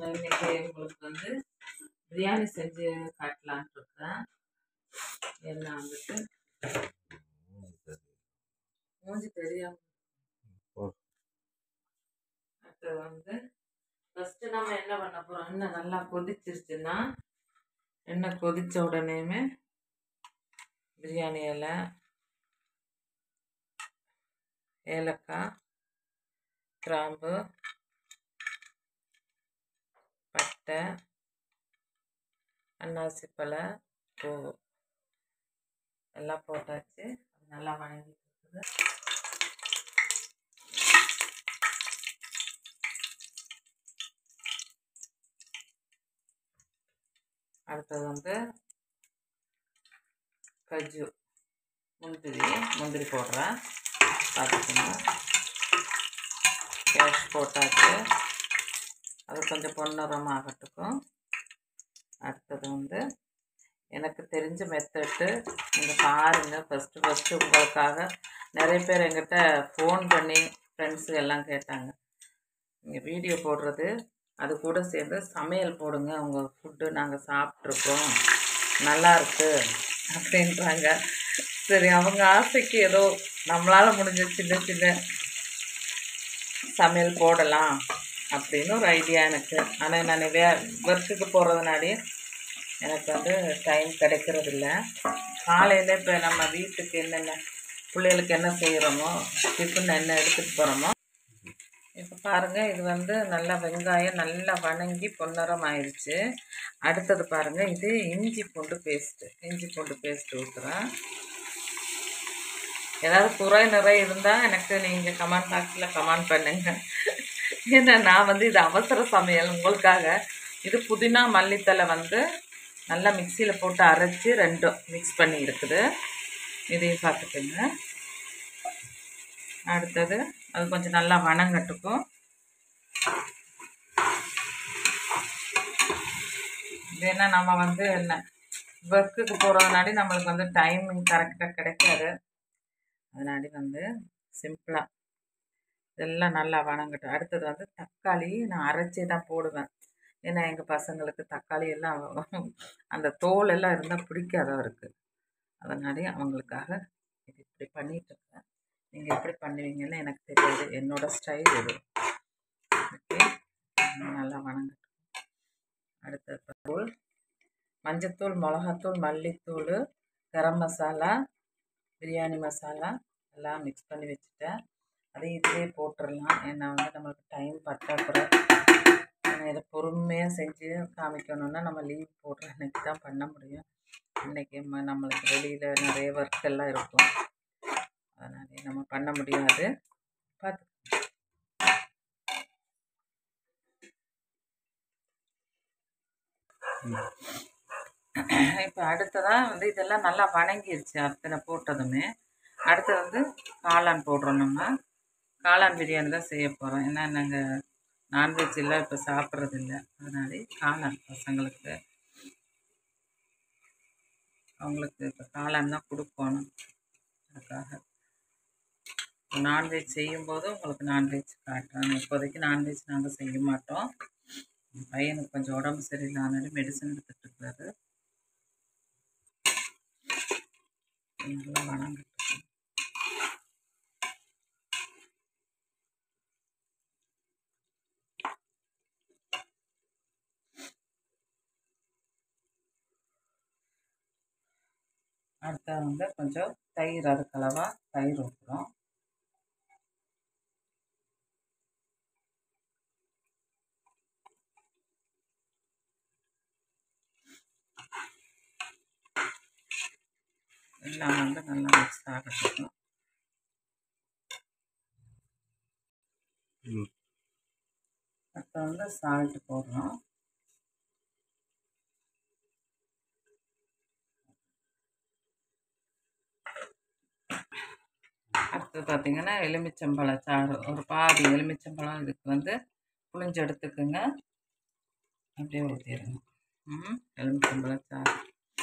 நான் இன்னைக்கு உங்களுக்கு வந்து பிரியாணி செஞ்சு காட்டலான்ட்டு இருக்கேன் என்ன வந்துட்டு மூஞ்சி தெரியாம அடுத்தது வந்து ஃபஸ்ட்டு நம்ம என்ன பண்ண போகிறோம் எண்ணெய் நல்லா கொதிச்சிருச்சுன்னா எண்ணெய் கொதிச்ச உடனேயுமே பிரியாணி இலை ஏலக்காய் கிராம்பு பட்டை அன்னாசி பழை பூ எல்லாம் போட்டாச்சு அது நல்லா வணங்கிட்டு இருக்குது அடுத்தது வந்து கஜு முந்திரி முந்திரி போடுறேன் பார்த்துக்கோங்க கேஷ் போட்டாச்சு அது கொஞ்சம் பொன்னிறமாக ஆகட்டுக்கும் அடுத்தது வந்து எனக்கு தெரிஞ்ச மெத்தட்டு நீங்கள் பாருங்கள் ஃபஸ்ட்டு ஃபஸ்ட்டு உங்களுக்காக நிறைய பேர் எங்கிட்ட ஃபோன் பண்ணி ஃப்ரெண்ட்ஸு எல்லாம் கேட்டாங்க நீங்கள் வீடியோ போடுறது அது கூட சேர்ந்து சமையல் போடுங்க உங்கள் ஃபுட்டு நாங்கள் சாப்பிட்ருக்கோம் நல்லா இருக்கு அப்படின்றாங்க சரி அவங்க ஆசைக்கு ஏதோ நம்மளால் முடிஞ்ச சின்ன சின்ன சமையல் போடலாம் அப்படின்னு ஒரு ஐடியா எனக்கு ஆனால் நான் வே ஒர்க்குக்கு போகிறதுனாலே எனக்கு வந்து டைம் கிடைக்கிறதில்ல காலையில் இப்போ நம்ம வீட்டுக்கு என்னென்ன பிள்ளைகளுக்கு என்ன செய்கிறோமோ டிஃபன் என்ன எடுத்துகிட்டு போகிறோமோ இப்போ பாருங்கள் இது வந்து நல்லா வெங்காயம் நல்லா வணங்கி பொன்னிறம் ஆயிடுச்சு அடுத்தது பாருங்கள் இது இஞ்சி பூண்டு பேஸ்ட்டு இஞ்சி பூண்டு பேஸ்ட்டு ஊற்றுறேன் ஏதாவது குறை நிறை இருந்தால் எனக்கு நீங்கள் கமெண்ட் பாக்ஸில் கமெண்ட் பண்ணுங்கள் ஏன்னா நான் வந்து இது அவசர சமையல் உங்களுக்காக இது புதினா மல்லித்தலை வந்து நல்லா மிக்சியில் போட்டு அரைச்சி ரெண்டும் மிக்ஸ் பண்ணி இருக்குது இதையும் பார்த்துக்கோங்க அடுத்தது அது கொஞ்சம் நல்லா வணங்கட்டுக்கும் ஏன்னா நம்ம வந்து என்ன ஒர்க்குக்கு போகிறதுனாடி நம்மளுக்கு வந்து டைமிங் கரெக்டாக கிடைக்காது அதனாடி வந்து சிம்பிளாக இதெல்லாம் நல்லா வணங்கட்டும் அடுத்தது வந்து தக்காளி நான் அரைச்சி தான் போடுவேன் ஏன்னா எங்கள் பசங்களுக்கு தக்காளி எல்லாம் அந்த தோல் எல்லாம் இருந்தால் பிடிக்காத அவருக்கு அதனாலே அவங்களுக்காக இது இப்படி பண்ணிட்டு இருக்கேன் நீங்கள் எப்படி பண்ணுவீங்கன்னு எனக்கு தெரியாது என்னோட ஸ்டைல் இது ஓகே நல்லா வணங்கட்டும் அடுத்தது தூள் மஞ்சத்தூள் மிளகாத்தூள் மல்லித்தூள் கரம் மசாலா பிரியாணி மசாலா எல்லாம் மிக்ஸ் பண்ணி வச்சுட்டேன் அதையும் இதிலே போட்டுடலாம் ஏன்னா வந்து நம்மளுக்கு டைம் பற்றாக்குறை நம்ம இதை பொறுமையாக செஞ்சு காமிக்கணுன்னா நம்ம லீவ் போடுற அன்னைக்கு தான் பண்ண முடியும் இன்றைக்கி ம நம்மளுக்கு வெளியில் நிறைய ஒர்க் எல்லாம் இருக்கும் அதனாலே நம்ம பண்ண முடியாது பார்த்து இப்போ அடுத்ததாக வந்து இதெல்லாம் நல்லா வணங்கிருச்சு அத்தனை போட்டதுமே அடுத்து வந்து காளான் போடுறோம் நம்ம காளான் பிரியாணி தான் செய்ய போகிறோம் ஏன்னா நாங்கள் நான்வெஜ் எல்லாம் இப்போ சாப்பிட்றது இல்லை அதனாலே காளான் பசங்களுக்கு அவங்களுக்கு இப்போ காளான் தான் கொடுக்கணும் அதுக்காக நான்வெஜ் செய்யும்போது உங்களுக்கு நான்வெஜ் காட்டுறோம் இப்போதைக்கு நான்வெஜ் நாங்கள் செய்ய மாட்டோம் என் பையனுக்கு கொஞ்சம் உடம்பு சரியில்லாதனால மெடிசன் எடுத்துகிட்டு இருக்காரு நல்லா வணங்கட்டும் அடுத்த வந்து கொஞ்சம் தயிர் அதுக்களவா தயிர் ஊற்றுறோம் எல்லாம் வந்து நல்லா மிக்ஸ் ஆகட்டும் அடுத்து வந்து சால்ட் போடுறோம் அடுத்து பார்த்தீங்கன்னா எலுமிச்சம்பழ சாறு ஒரு பாதி எலுமிச்சம்பழம் இதுக்கு வந்து புளிஞ்சு எடுத்துக்குங்க அப்படியே ஊற்றிடுங்க ம் எலுமிச்சம்பழ சாறு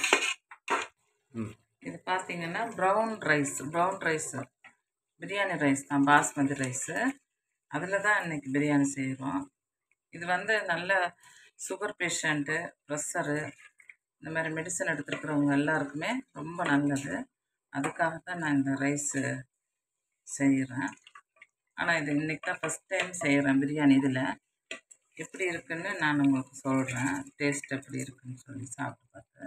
இது பார்த்தீங்கன்னா brown rice brown rice biryani rice தான் பாஸ்மதி ரைஸு அதில் தான் இன்றைக்கி பிரியாணி செய்கிறோம் இது வந்து நல்ல சுகர் பேஷண்ட்டு ப்ரெஷரு இந்த மாதிரி மெடிசன் எடுத்துருக்கிறவங்க எல்லாருக்குமே ரொம்ப நல்லது அதுக்காக தான் நான் இந்த ரைஸு செய்கிறேன் ஆனால் இது இன்றைக்கி தான் ஃபஸ்ட் டைம் செய்கிறேன் பிரியாணி இதில் எப்படி இருக்குன்னு நான் உங்களுக்கு சொல்கிறேன் டேஸ்ட் எப்படி இருக்குன்னு சொல்லி சாப்பிட்டு பார்த்து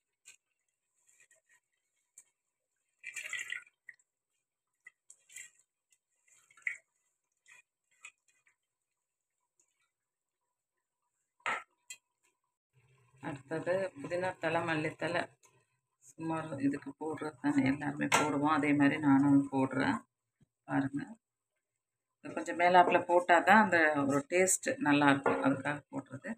அடுத்தது புதினா தலை மல்லித்தலை சுமார் இதுக்கு போடுறது தானே எல்லாருமே போடுவோம் அதே மாதிரி நானும் போடுறேன் பாருங்கள் இது கொஞ்சம் மேலாப்பில் போட்டால் தான் அந்த ஒரு டேஸ்ட்டு நல்லாயிருக்கும் அதுக்காக போடுறது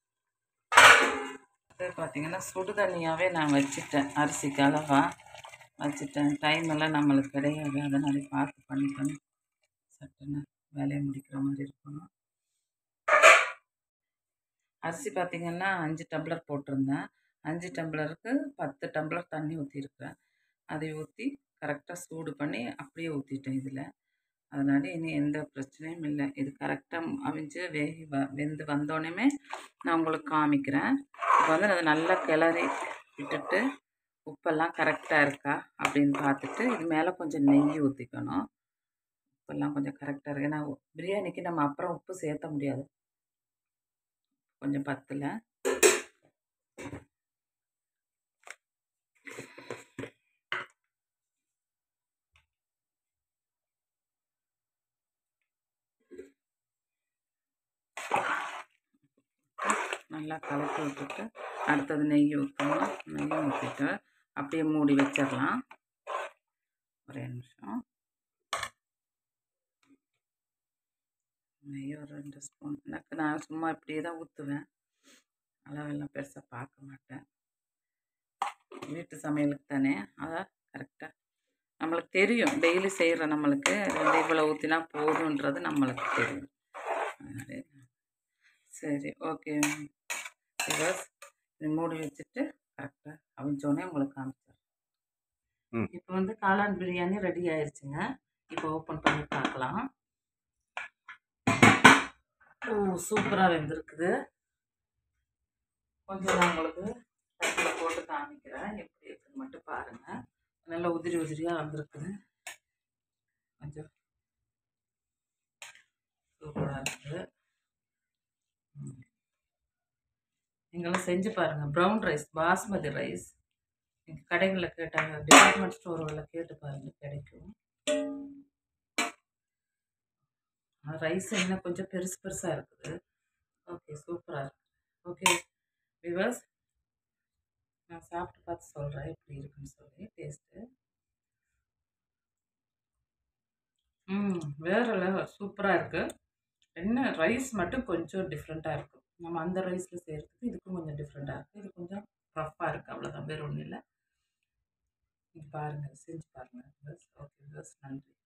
அது பார்த்திங்கன்னா சுடு தண்ணியாகவே நான் வச்சுட்டேன் அரிசிக்கு அளவாக வச்சுட்டேன் டைம் எல்லாம் நம்மளுக்கு கிடையாது அதனால பார்த்து பண்ணி பண்ணி சட்டுன்னு வேலையை முடிக்கிற மாதிரி இருக்கணும் அரிசி பார்த்திங்கன்னா அஞ்சு டம்ளர் போட்டிருந்தேன் அஞ்சு டம்ளருக்கு பத்து டம்ளர் தண்ணி ஊற்றிருக்கிறேன் அதை ஊற்றி கரெக்டாக சூடு பண்ணி அப்படியே ஊற்றிட்டேன் இதில் அதனால இனி எந்த பிரச்சனையும் இல்லை இது கரெக்டாக அவிஞ்சு வேகி வ வெந்து வந்தோடனே நான் உங்களுக்கு காமிக்கிறேன் இப்போ வந்து அதை நல்லா கிளறி விட்டுட்டு உப்பெல்லாம் கரெக்டாக இருக்கா அப்படின்னு பார்த்துட்டு இது மேலே கொஞ்சம் நெய் ஊற்றிக்கணும் உப்பெல்லாம் கொஞ்சம் கரெக்டாக இருக்கு ஏன்னா பிரியாணிக்கு நம்ம அப்புறம் உப்பு சேர்த்த முடியாது கொஞ்சம் பத்தில் நல்லா கலக்கி விட்டுட்டு அடுத்தது நெய் ஊற்றணும் நெய் ஊற்றிட்டு அப்படியே மூடி வச்சிடலாம் ஒரே நிமிஷம் நெய் ஒரு ரெண்டு ஸ்பூன் எனக்கு நான் சும்மா இப்படியே தான் ஊற்றுவேன் அளவெல்லாம் பெருசாக பார்க்க மாட்டேன் வீட்டு சமையலுக்கு தானே அதான் கரெக்டாக நம்மளுக்கு தெரியும் டெய்லி செய்கிற நம்மளுக்கு இது வந்து இவ்வளோ ஊற்றினா போதுன்றது நம்மளுக்கு தெரியும் அதனால சரி ஓகே பிகாஸ் இது மூடி வச்சுட்டு கரெக்டாக அவிஞ்சோடனே உங்களுக்கு காமிச்சிடுறேன் ம். இப்போ வந்து காளான் பிரியாணி ரெடி ஆயிடுச்சுங்க இப்போ ஓப்பன் பண்ணி பார்க்கலாம் ஓ சூப்பராக வெந்திருக்குது கொஞ்சம் நான் உங்களுக்கு தட்டில் போட்டு காமிக்கிறேன் எப்படி இருக்குன்னு மட்டும் பாருங்கள் நல்லா உதிரி உதிரியாக வந்திருக்குது கொஞ்சம் சூப்பராக இருக்குது ம். நீங்களும் செஞ்சு பாருங்கள் ப்ரௌன் ரைஸ் பாஸ்மதி ரைஸ் நீங்கள் கடைகளில் கேட்டாங்க டிபார்ட்மெண்ட் ஸ்டோர்களில் கேட்டு பாருங்கள் கிடைக்கும் ரைஸ் இன்னும் கொஞ்சம் பெருசு பெருசாக இருக்குது ஓகே சூப்பராக இருக்குது ஓகே விவர்ஸ் நான் சாப்பிட்டு பார்த்து சொல்கிறேன் எப்படி இருக்குன்னு சொல்லி டேஸ்ட்டு ம் வேறு லெவல் சூப்பராக இருக்குது என்ன ரைஸ் மட்டும் கொஞ்சம் டிஃப்ரெண்ட்டாக இருக்கும் நம்ம அந்த ரைஸில் செய்கிறதுக்கு இதுக்கும் கொஞ்சம் டிஃப்ரெண்ட்டாக இருக்குது இது கொஞ்சம் ரஃப்பாக இருக்குது அவ்வளோதான் வேறு ஒன்றும் இல்லை நீங்கள் பாருங்கள் செஞ்சு பாருங்கள் ஓகே நன்றி